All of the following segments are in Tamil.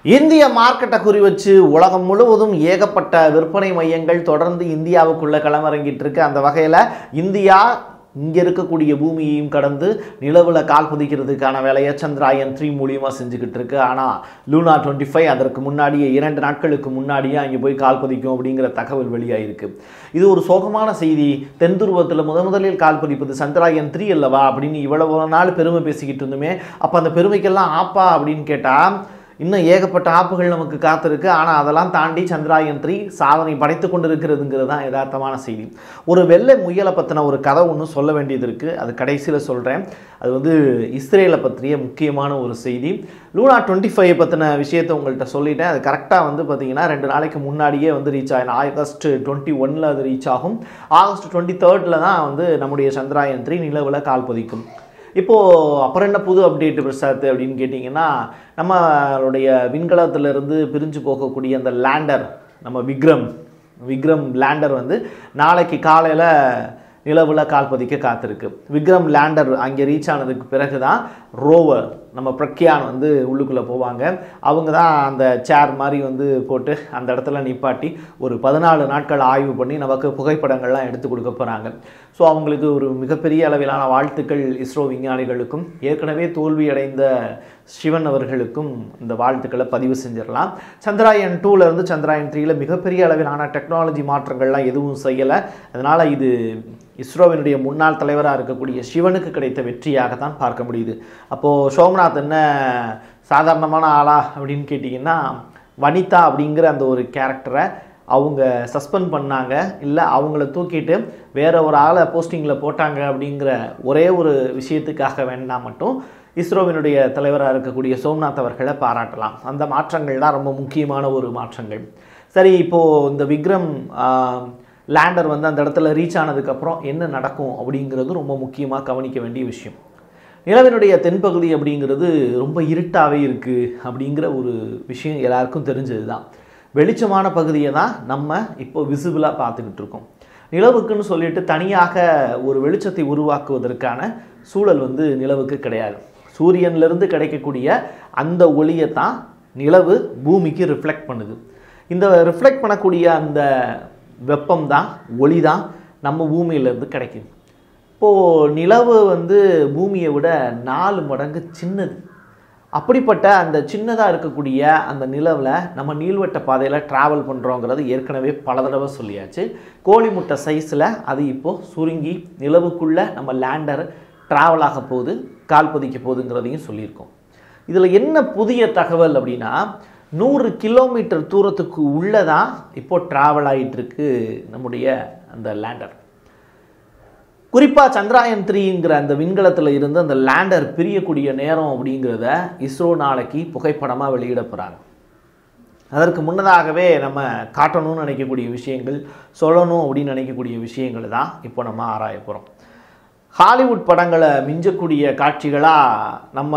இந்திய மார்க்கெட்டை குறி வச்சு உலகம் முழுவதும் ஏகப்பட்ட விற்பனை மையங்கள் தொடர்ந்து இந்தியாவுக்குள்ள களமிறங்கிட்டு இருக்கு அந்த வகையில் இந்தியா இங்கே இருக்கக்கூடிய பூமியையும் கடந்து நிலவில் கால் பதிக்கிறதுக்கான வேலையை சந்திராயன் த்ரீ மூலியமாக செஞ்சுக்கிட்டு இருக்கு ஆனால் லூனா டுவெண்ட்டி ஃபைவ் அதற்கு முன்னாடியே இரண்டு நாட்களுக்கு முன்னாடியே அங்கே போய் கால் பதிக்கும் அப்படிங்கிற தகவல் வெளியாயிருக்கு இது ஒரு சோகமான செய்தி தென் துருவத்தில் முத முதலில் கால் பதிப்பது சந்திராயன் த்ரீ அல்லவா அப்படின்னு இவ்வளவு நாள் பெருமை பேசிக்கிட்டு இருந்துமே அப்போ அந்த பெருமைக்கெல்லாம் ஆப்பா அப்படின்னு கேட்டால் இன்னும் ஏகப்பட்ட ஆப்புகள் நமக்கு காத்திருக்கு ஆனால் அதெல்லாம் தாண்டி சந்திராயன் த்ரீ சாதனை படைத்து கொண்டு இருக்கிறதுங்கிறது தான் யதார்த்தமான செய்தி ஒரு வெள்ளை முயலை பற்றின ஒரு கதை ஒன்று சொல்ல வேண்டியது இருக்குது அது கடைசியில் சொல்கிறேன் அது வந்து இஸ்ரேலை பற்றிய முக்கியமான ஒரு செய்தி லூனா டுவெண்ட்டி ஃபைவ் பற்றின விஷயத்தை உங்கள்கிட்ட சொல்லிட்டேன் அது கரெக்டாக வந்து பார்த்தீங்கன்னா ரெண்டு நாளைக்கு முன்னாடியே வந்து ரீச் ஆகும் ஆகஸ்ட் டுவெண்ட்டி ஒனில் அது ரீச் ஆகும் ஆகஸ்ட் டுவெண்ட்டி தேர்டில் தான் வந்து நம்முடைய சந்திராயன் த்ரீ நிலவில் கால் பதிக்கும் இப்போது அப்புறம் என்ன புது அப்டேட் பிரசாத் அப்படின்னு கேட்டிங்கன்னா நம்மளுடைய விண்கலத்திலிருந்து பிரிஞ்சு போகக்கூடிய அந்த லேண்டர் நம்ம விக்ரம் விக்ரம் லேண்டர் வந்து நாளைக்கு காலையில் நிலவில் கால் பதிக்க காத்திருக்கு விக்ரம் லேண்டர் அங்கே ரீச் ஆனதுக்கு பிறகு தான் ரோவர் நம்ம பிரக்யான் வந்து உள்ளுக்குள்ளே போவாங்க அவங்க தான் அந்த சேர் மாதிரி வந்து போட்டு அந்த இடத்துல நிப்பாட்டி ஒரு பதினாலு நாட்கள் ஆய்வு பண்ணி நமக்கு புகைப்படங்கள்லாம் எடுத்து கொடுக்க போகிறாங்க ஸோ அவங்களுக்கு ஒரு மிகப்பெரிய அளவிலான வாழ்த்துக்கள் இஸ்ரோ விஞ்ஞானிகளுக்கும் ஏற்கனவே தோல்வியடைந்த சிவன் அவர்களுக்கும் இந்த வாழ்த்துக்களை பதிவு செஞ்சிடலாம் சந்திராயன் டூலேருந்து சந்திராயன் த்ரீயில் மிகப்பெரிய அளவிலான டெக்னாலஜி மாற்றங்கள்லாம் எதுவும் செய்யலை அதனால் இது இஸ்ரோவினுடைய முன்னாள் தலைவராக இருக்கக்கூடிய சிவனுக்கு கிடைத்த வெற்றியாக தான் பார்க்க முடியுது அப்போது சோம்நாத் என்ன சாதாரணமான ஆளா அப்படின்னு கேட்டிங்கன்னா வனிதா அப்படிங்கிற அந்த ஒரு கேரக்டரை அவங்க சஸ்பெண்ட் பண்ணாங்க இல்லை அவங்கள தூக்கிட்டு வேற ஒரு ஆளை போஸ்டிங்கில் போட்டாங்க அப்படிங்கிற ஒரே ஒரு விஷயத்துக்காக வேணா மட்டும் இஸ்ரோவினுடைய தலைவராக இருக்கக்கூடிய சோம்நாத் அவர்களை பாராட்டலாம் அந்த மாற்றங்கள் தான் ரொம்ப முக்கியமான ஒரு மாற்றங்கள் சரி இப்போது இந்த விக்ரம் லேண்டர் வந்து அந்த இடத்துல ரீச் ஆனதுக்கப்புறம் என்ன நடக்கும் அப்படிங்கிறது ரொம்ப முக்கியமாக கவனிக்க வேண்டிய விஷயம் நிலவினுடைய தென்பகுதி அப்படிங்கிறது ரொம்ப இருட்டாகவே இருக்குது அப்படிங்கிற ஒரு விஷயம் எல்லாருக்கும் தெரிஞ்சது தான் வெளிச்சமான பகுதியை தான் நம்ம இப்போ விசிபிளாக பார்த்துக்கிட்டு இருக்கோம் நிலவுக்குன்னு சொல்லிட்டு தனியாக ஒரு வெளிச்சத்தை உருவாக்குவதற்கான சூழல் வந்து நிலவுக்கு கிடையாது சூரியன்லேருந்து கிடைக்கக்கூடிய அந்த ஒளியை தான் நிலவு பூமிக்கு ரிஃப்ளெக்ட் பண்ணுது இந்த ரிஃப்ளெக்ட் பண்ணக்கூடிய அந்த வெப்பம் தான் ஒளி தான் நம்ம பூமியிலேருந்து கிடைக்குது இப்போது நிலவு வந்து பூமியை விட நாலு மடங்கு சின்னது அப்படிப்பட்ட அந்த சின்னதாக இருக்கக்கூடிய அந்த நிலவில் நம்ம நீள்வட்ட பாதையில் ட்ராவல் பண்ணுறோங்கிறது ஏற்கனவே பல தடவை சொல்லியாச்சு கோழி முட்டை சைஸில் அது இப்போது சுருங்கி நிலவுக்குள்ளே நம்ம லேண்டர் ட்ராவல் ஆக போகுது கால் பதிக்க போகுதுங்கிறதையும் சொல்லியிருக்கோம் இதில் என்ன புதிய தகவல் அப்படின்னா நூறு கிலோமீட்டர் தூரத்துக்கு உள்ளே தான் இப்போ ட்ராவல் ஆகிட்டுருக்கு நம்முடைய அந்த லேண்டர் குறிப்பாக சந்திராயன் த்ரீங்கிற அந்த விண்கலத்தில் இருந்து அந்த லேண்டர் பிரியக்கூடிய நேரம் அப்படிங்கிறத இஸ்ரோ நாளைக்கு புகைப்படமாக வெளியிட போகிறாங்க அதற்கு முன்னதாகவே நம்ம காட்டணும்னு நினைக்கக்கூடிய விஷயங்கள் சொல்லணும் அப்படின்னு நினைக்கக்கூடிய விஷயங்கள் தான் இப்போ நம்ம ஆராய போகிறோம் ஹாலிவுட் படங்களை மிஞ்சக்கூடிய காட்சிகளாக நம்ம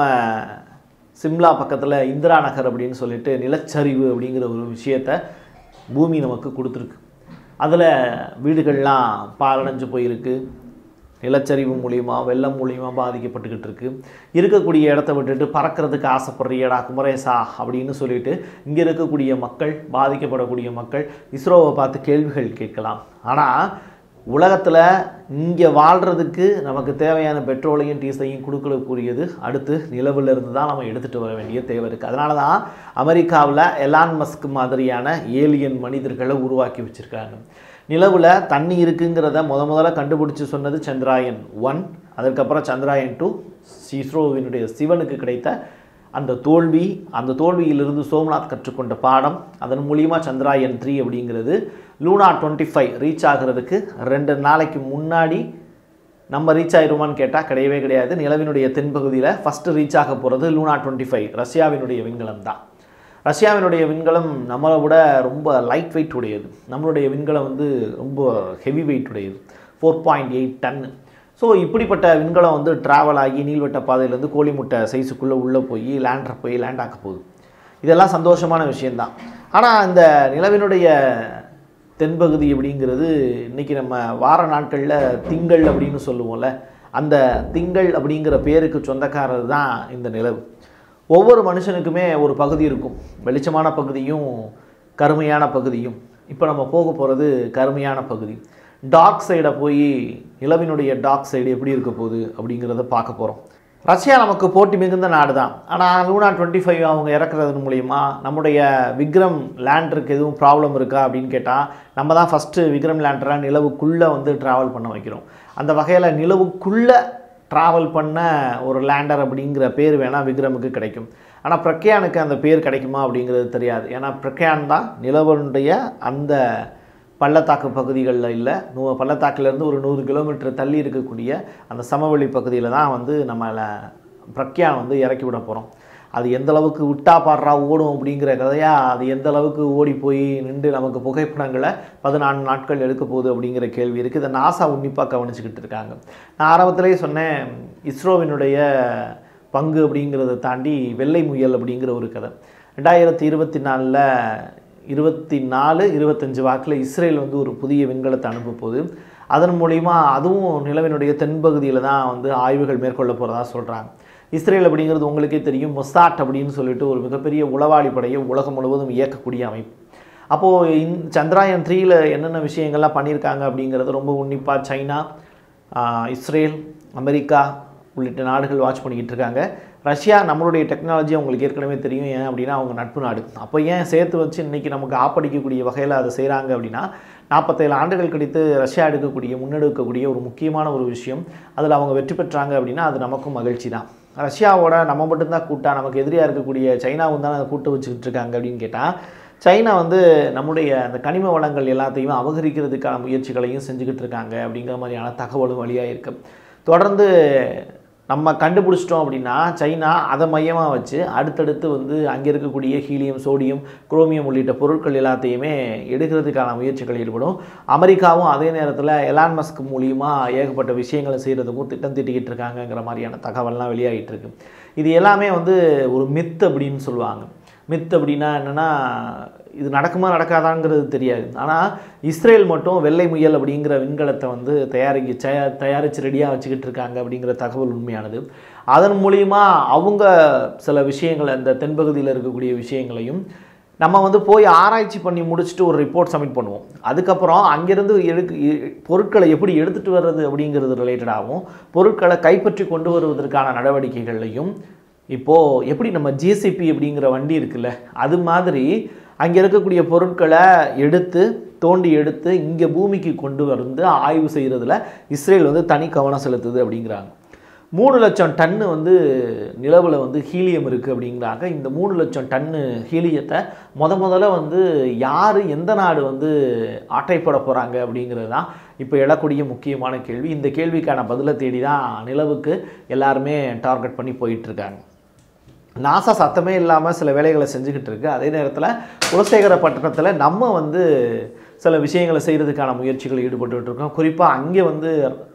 சிம்லா பக்கத்தில் இந்திரா நகர் அப்படின்னு சொல்லிட்டு நிலச்சரிவு அப்படிங்கிற ஒரு விஷயத்தை பூமி நமக்கு கொடுத்துருக்கு அதில் வீடுகள்லாம் பாலடைஞ்சு போயிருக்கு நிலச்சரிவு மூலியமா வெள்ளம் மூலியமாக பாதிக்கப்பட்டுக்கிட்டு இருக்கு இருக்கக்கூடிய இடத்த விட்டுட்டு பறக்கிறதுக்கு ஆசைப்படுறியடா குமரேசா அப்படின்னு சொல்லிட்டு இங்கே இருக்கக்கூடிய மக்கள் பாதிக்கப்படக்கூடிய மக்கள் இஸ்ரோவை பார்த்து கேள்விகள் கேட்கலாம் ஆனால் உலகத்தில் இங்கே வாழ்கிறதுக்கு நமக்கு தேவையான பெட்ரோலையும் டீசலையும் கொடுக்கக்கூடியது அடுத்து நிலவிலிருந்து தான் நம்ம எடுத்துகிட்டு வர வேண்டிய தேவை இருக்குது அதனால தான் அமெரிக்காவில் எலான் மஸ்க் மாதிரியான ஏலியன் மனிதர்களை உருவாக்கி வச்சுருக்காங்க நிலவில் தண்ணி இருக்குங்கிறத முத முதல்ல கண்டுபிடிச்சி சொன்னது சந்திராயன் ஒன் அதுக்கப்புறம் சந்திராயன் டூ இஸ்ரோவினுடைய சிவனுக்கு கிடைத்த அந்த தோல்வி அந்த தோல்வியிலிருந்து சோம்நாத் கற்றுக்கொண்ட பாடம் அதன் மூலியமாக சந்திராயன் த்ரீ அப்படிங்கிறது லூனா டுவெண்ட்டி ஃபைவ் ரீச் ஆகிறதுக்கு ரெண்டு நாளைக்கு முன்னாடி நம்ம ரீச் ஆயிருமான்னு கேட்டால் கிடையவே கிடையாது நிலவினுடைய தென்பகுதியில் ஃபஸ்ட்டு ரீச் ஆக போகிறது லூனா டுவெண்ட்டி ஃபைவ் ரஷ்யாவினுடைய விண்கலம் தான் ரஷ்யாவினுடைய விண்கலம் நம்மளை விட ரொம்ப லைட் வெயிட் உடையது நம்மளுடைய விண்கலம் வந்து ரொம்ப ஹெவி வெயிட் உடையது ஃபோர் பாயிண்ட் எயிட் டன்னு ஸோ இப்படிப்பட்ட விண்கலம் வந்து ட்ராவல் ஆகி நீள்வட்ட பாதையிலேருந்து கோழி முட்டை சைஸுக்குள்ளே உள்ளே போய் லேண்டர் போய் லேண்ட் ஆக்க போகுது இதெல்லாம் சந்தோஷமான விஷயந்தான் ஆனால் இந்த நிலவினுடைய தென்பகுதி அப்படிங்கிறது இன்றைக்கி நம்ம வார நாட்களில் திங்கள் அப்படின்னு சொல்லுவோம்ல அந்த திங்கள் அப்படிங்கிற பேருக்கு சொந்தக்காரர் தான் இந்த நிலவு ஒவ்வொரு மனுஷனுக்குமே ஒரு பகுதி இருக்கும் வெளிச்சமான பகுதியும் கருமையான பகுதியும் இப்போ நம்ம போக போகிறது கருமையான பகுதி டார்க் சைடை போய் நிலவினுடைய டார்க் சைடு எப்படி இருக்க போகுது அப்படிங்கிறத பார்க்க போகிறோம் ரஷ்யா நமக்கு போட்டி மிகுந்த நாடு தான் ஆனால் லூனா டுவெண்ட்டி ஃபைவ் அவங்க இறக்குறது மூலிமா நம்முடைய விக்ரம் லேண்டருக்கு எதுவும் ப்ராப்ளம் இருக்கா அப்படின்னு கேட்டால் நம்ம தான் ஃபஸ்ட்டு விக்ரம் லேண்டரை நிலவுக்குள்ளே வந்து ட்ராவல் பண்ண வைக்கிறோம் அந்த வகையில் நிலவுக்குள்ளே ட்ராவல் பண்ண ஒரு லேண்டர் அப்படிங்கிற பேர் வேணால் விக்ரமுக்கு கிடைக்கும் ஆனால் பிரக்யானுக்கு அந்த பேர் கிடைக்குமா அப்படிங்கிறது தெரியாது ஏன்னா பிரக்யான் தான் நிலவனுடைய அந்த பள்ளத்தாக்கு பகுதிகளில் இல்லை நூ பள்ளத்தாக்குலேருந்து ஒரு நூறு கிலோமீட்டர் தள்ளி இருக்கக்கூடிய அந்த சமவெளி பகுதியில் தான் வந்து நம்மளை பிரக்யான் வந்து இறக்கி விட போகிறோம் அது எந்த அளவுக்கு விட்டா பாடுறா ஓடும் அப்படிங்கிற கதையா அது எந்த அளவுக்கு ஓடி போய் நின்று நமக்கு புகைப்படங்களை பதினான்கு நாட்கள் எடுக்க போகுது அப்படிங்கிற கேள்வி இருக்குது இதை நாசா உன்னிப்பாக கவனிச்சுக்கிட்டு இருக்காங்க நான் ஆரம்பத்திலேயே சொன்னேன் இஸ்ரோவினுடைய பங்கு அப்படிங்கிறத தாண்டி வெள்ளை முயல் அப்படிங்கிற ஒரு கதை ரெண்டாயிரத்தி இருபத்தி நாலில் இருபத்தி நாலு இருபத்தஞ்சு வாக்கில் இஸ்ரேல் வந்து ஒரு புதிய விண்கலத்தை அனுப்ப போகுது அதன் மூலிமா அதுவும் நிலவினுடைய தென்பகுதியில் தான் வந்து ஆய்வுகள் மேற்கொள்ள போகிறதா சொல்கிறாங்க இஸ்ரேல் அப்படிங்கிறது உங்களுக்கே தெரியும் மொசாட் அப்படின்னு சொல்லிட்டு ஒரு மிகப்பெரிய உளவாளி படையை உலகம் முழுவதும் இயக்கக்கூடிய அமைப்பு அப்போது இந் சந்திராயன் த்ரீயில் என்னென்ன விஷயங்கள்லாம் பண்ணியிருக்காங்க அப்படிங்கிறது ரொம்ப உன்னிப்பாக சைனா ஆஹ், இஸ்ரேல் அமெரிக்கா உள்ளிட்ட நாடுகள் வாட்ச் பண்ணிக்கிட்டு இருக்காங்க ரஷ்யா நம்மளுடைய டெக்னாலஜி அவங்களுக்கு ஏற்கனவே தெரியும் ஏன் அப்படின்னா அவங்க நட்பு நாடு அப்போ ஏன் சேர்த்து வச்சு இன்றைக்கி நமக்கு ஆப்படிக்கக்கூடிய வகையில் அதை செய்கிறாங்க அப்படின்னா நாற்பத்தேழு ஆண்டுகள் கழித்து ரஷ்யா எடுக்கக்கூடிய முன்னெடுக்கக்கூடிய ஒரு முக்கியமான ஒரு விஷயம் அதில் அவங்க வெற்றி பெற்றாங்க அப்படின்னா அது நமக்கும் மகிழ்ச்சி தான் ரஷ்யாவோட நம்ம மட்டும்தான் கூட்டா நமக்கு எதிரியாக இருக்கக்கூடிய சைனாவும் தான் அதை கூட்டு வச்சுக்கிட்டு இருக்காங்க அப்படின்னு கேட்டால் சைனா வந்து நம்முடைய அந்த கனிம வளங்கள் எல்லாத்தையும் அபகரிக்கிறதுக்கான முயற்சிகளையும் செஞ்சுக்கிட்டு இருக்காங்க அப்படிங்கிற மாதிரியான தகவலும் வழியாக இருக்கு தொடர்ந்து நம்ம கண்டுபிடிச்சிட்டோம் அப்படின்னா சைனா அதை மையமாக வச்சு அடுத்தடுத்து வந்து அங்கே இருக்கக்கூடிய ஹீலியம் சோடியம் குரோமியம் உள்ளிட்ட பொருட்கள் எல்லாத்தையுமே எடுக்கிறதுக்கான முயற்சிகள் ஈடுபடும் அமெரிக்காவும் அதே நேரத்தில் எலான் மஸ்க் மூலியமாக ஏகப்பட்ட விஷயங்களை செய்கிறதுக்கும் திட்டம் தீட்டிக்கிட்டு இருக்காங்கங்கிற மாதிரியான தகவல்லாம் வெளியாகிட்டு இருக்கு இது எல்லாமே வந்து ஒரு மித் அப்படின்னு சொல்லுவாங்க மித் அப்படின்னா என்னென்னா இது நடக்குமா நடக்காதாங்கிறது தெரியாது ஆனால் இஸ்ரேல் மட்டும் வெள்ளை முயல் அப்படிங்கிற விண்கலத்தை வந்து தயாரிக்க தயா தயாரித்து ரெடியாக வச்சுக்கிட்டு இருக்காங்க அப்படிங்கிற தகவல் உண்மையானது அதன் மூலிமா அவங்க சில விஷயங்கள் அந்த தென்பகுதியில் இருக்கக்கூடிய விஷயங்களையும் நம்ம வந்து போய் ஆராய்ச்சி பண்ணி முடிச்சுட்டு ஒரு ரிப்போர்ட் சப்மிட் பண்ணுவோம் அதுக்கப்புறம் அங்கேருந்து எடுக்கு எ- பொருட்களை எப்படி எடுத்துகிட்டு வர்றது அப்படிங்கிறது ரிலேட்டடாகவும் பொருட்களை கைப்பற்றி கொண்டு வருவதற்கான நடவடிக்கைகள்லையும் இப்போது எப்படி நம்ம ஜிசிபி அப்படிங்கிற வண்டி இருக்குல்ல அது மாதிரி அங்கே இருக்கக்கூடிய பொருட்களை எடுத்து தோண்டி எடுத்து இங்கே பூமிக்கு கொண்டு வந்து ஆய்வு செய்கிறதுல இஸ்ரேல் வந்து தனி கவனம் செலுத்துது அப்படிங்கிறாங்க மூணு லட்சம் டன்னு வந்து நிலவில் வந்து ஹீலியம் இருக்குது அப்படிங்கிறாங்க இந்த மூணு லட்சம் டன்னு ஹீலியத்தை முத முதல்ல வந்து யார் எந்த நாடு வந்து ஆட்டைப்பட போகிறாங்க அப்படிங்கிறது தான் இப்போ எழக்கூடிய முக்கியமான கேள்வி இந்த கேள்விக்கான பதிலை தேடி தான் நிலவுக்கு எல்லாருமே டார்கெட் பண்ணி போயிட்டுருக்காங்க நாசா சத்தமே இல்லாமல் சில வேலைகளை செஞ்சுக்கிட்டு இருக்கு அதே நேரத்தில் குலசேகர பட்டணத்தில் நம்ம வந்து சில விஷயங்களை செய்கிறதுக்கான முயற்சிகள் ஈடுபட்டுட்டு இருக்கோம் குறிப்பாக அங்கே வந்து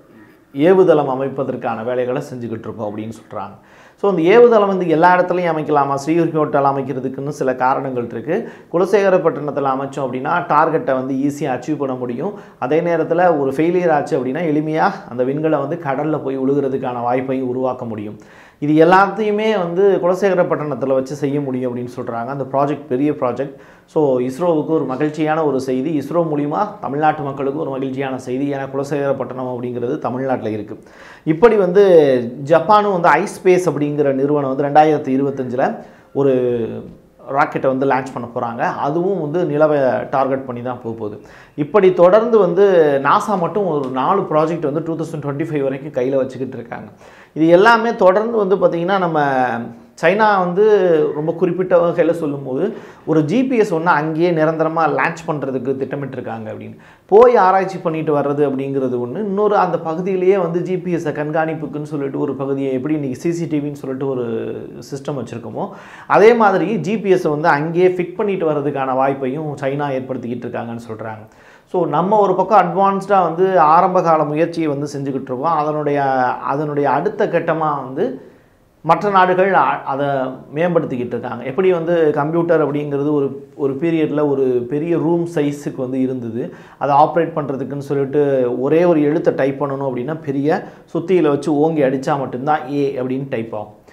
ஏவுதளம் அமைப்பதற்கான வேலைகளை செஞ்சுக்கிட்டு இருக்கோம் அப்படின்னு சொல்கிறாங்க ஸோ இந்த ஏவுதளம் வந்து எல்லா இடத்துலையும் அமைக்கலாமா ஸ்ரீஹரிகோட்டால் அமைக்கிறதுக்குன்னு சில காரணங்கள் இருக்குது குலசேகரப்பட்டினத்தில் அமைச்சோம் அப்படின்னா டார்கெட்டை வந்து ஈஸியாக அச்சீவ் பண்ண முடியும் அதே நேரத்தில் ஒரு ஃபெயிலியர் ஆச்சு அப்படின்னா எளிமையாக அந்த விண்கலை வந்து கடலில் போய் விழுகிறதுக்கான வாய்ப்பையும் உருவாக்க முடியும் இது எல்லாத்தையுமே வந்து குலசேகரப்பட்டினத்தில் வச்சு செய்ய முடியும் அப்படின்னு சொல்கிறாங்க அந்த ப்ராஜெக்ட் பெரிய ப்ராஜெக்ட் ஸோ இஸ்ரோவுக்கு ஒரு மகிழ்ச்சியான ஒரு செய்தி இஸ்ரோ மூலிமா தமிழ்நாட்டு மக்களுக்கு ஒரு மகிழ்ச்சியான செய்தி ஏன்னா குலசேகரப்பட்டினம் அப்படிங்கிறது தமிழ்நாட்டில் இருக்குது இப்படி வந்து ஜப்பானும் வந்து ஐஸ்பேஸ் அப்படிங்கிற நிறுவனம் வந்து ரெண்டாயிரத்தி இருபத்தஞ்சில் ஒரு ராக்கெட்டை வந்து லான்ச் பண்ண போகிறாங்க அதுவும் வந்து நிலவை டார்கெட் பண்ணி தான் போக போகுது இப்படி தொடர்ந்து வந்து நாசா மட்டும் ஒரு நாலு ப்ராஜெக்ட் வந்து டூ தௌசண்ட் டுவெண்ட்டி ஃபைவ் வரைக்கும் கையில் வச்சுக்கிட்டு இருக்காங்க இது எல்லாமே தொடர்ந்து வந்து பார்த்திங்கன்னா நம்ம சைனா வந்து ரொம்ப குறிப்பிட்ட வகையில் சொல்லும்போது ஒரு ஜிபிஎஸ் ஒன்று அங்கேயே நிரந்தரமாக லான்ச் பண்ணுறதுக்கு திட்டமிட்டிருக்காங்க அப்படின்னு போய் ஆராய்ச்சி பண்ணிட்டு வர்றது அப்படிங்கிறது ஒன்று இன்னொரு அந்த பகுதியிலேயே வந்து ஜிபிஎஸ்ஸை கண்காணிப்புக்குன்னு சொல்லிட்டு ஒரு பகுதியை எப்படி இன்றைக்கி சிசிடிவின்னு சொல்லிட்டு ஒரு சிஸ்டம் வச்சுருக்கோமோ அதே மாதிரி ஜிபிஎஸ்ஸை வந்து அங்கேயே ஃபிட் பண்ணிட்டு வர்றதுக்கான வாய்ப்பையும் சைனா ஏற்படுத்திக்கிட்டு இருக்காங்கன்னு சொல்கிறாங்க ஸோ நம்ம ஒரு பக்கம் அட்வான்ஸ்டாக வந்து ஆரம்ப கால முயற்சியை வந்து செஞ்சுக்கிட்டு இருக்கோம் அதனுடைய அதனுடைய அடுத்த கட்டமாக வந்து மற்ற நாடுகள் அ- அதை மேம்படுத்திக்கிட்டு இருக்காங்க எப்படி வந்து கம்ப்யூட்டர் அப்படிங்கிறது ஒரு ஒரு பீரியடில் ஒரு பெரிய ரூம் சைஸுக்கு வந்து இருந்தது அதை ஆப்ரேட் பண்ணுறதுக்குன்னு சொல்லிட்டு ஒரே ஒரு எழுத்தை டைப் பண்ணணும் அப்படின்னா பெரிய சுத்தியில் வச்சு ஓங்கி அடித்தா மட்டும்தான் ஏ அப்படின்னு டைப் ஆகும்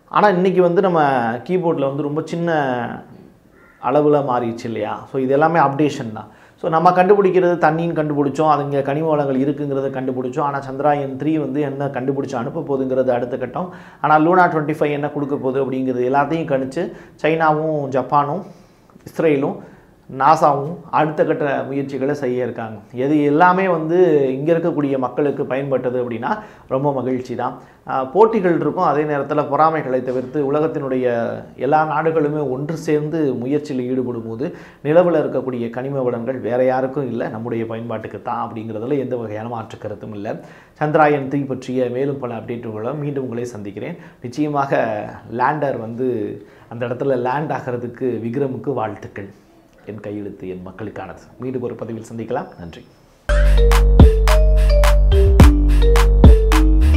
ஆனால் இன்றைக்கி வந்து நம்ம கீபோர்டில் வந்து ரொம்ப சின்ன அளவில் மாறிடுச்சு இல்லையா ஸோ இது எல்லாமே அப்டேஷன் தான் ஸோ நம்ம கண்டுபிடிக்கிறது தண்ணின்னு கண்டுபிடிச்சோம் அது இங்கே கனிம வளங்கள் இருக்குங்கிறத கண்டுபிடிச்சோம் ஆனால் சந்திராயன் த்ரீ வந்து என்ன கண்டுபிடிச்சு அனுப்ப போகுதுங்கிறது அடுத்த கட்டம் ஆனால் லூனா டுவெண்ட்டி ஃபைவ் என்ன கொடுக்க போகுது அப்படிங்கிறது எல்லாத்தையும் கணிச்சு சைனாவும் ஜப்பானும் இஸ்ரேலும் நாசாவும் அடுத்த கட்ட முயற்சிகளை செய்ய இருக்காங்க எது எல்லாமே வந்து இங்கே இருக்கக்கூடிய மக்களுக்கு பயன்பட்டது அப்படின்னா ரொம்ப மகிழ்ச்சி தான் ஆஹ் போட்டிகள் இருக்கும் அதே நேரத்தில் பொறாமைகளை தவிர்த்து உலகத்தினுடைய எல்லா நாடுகளுமே ஒன்று சேர்ந்து முயற்சியில் ஈடுபடும் போது நிலவில் இருக்கக்கூடிய கனிம வளங்கள் வேற யாருக்கும் இல்லை நம்முடைய பயன்பாட்டுக்கு தான் அப்படிங்கிறதுல எந்த வகையான மாற்று கருத்தும் இல்லை சந்திராயன் த்ரீ பற்றிய மேலும் பல அப்டேட்டுகளும் மீண்டும் உங்களை சந்திக்கிறேன் நிச்சயமாக லேண்டர் வந்து அந்த இடத்துல லேண்ட் ஆகிறதுக்கு விக்ரமுக்கு வாழ்த்துக்கள் என் கையெழுத்து என் மக்களுக்கானது மீண்டும் ஒரு பதிவில் சந்திக்கலாம் நன்றி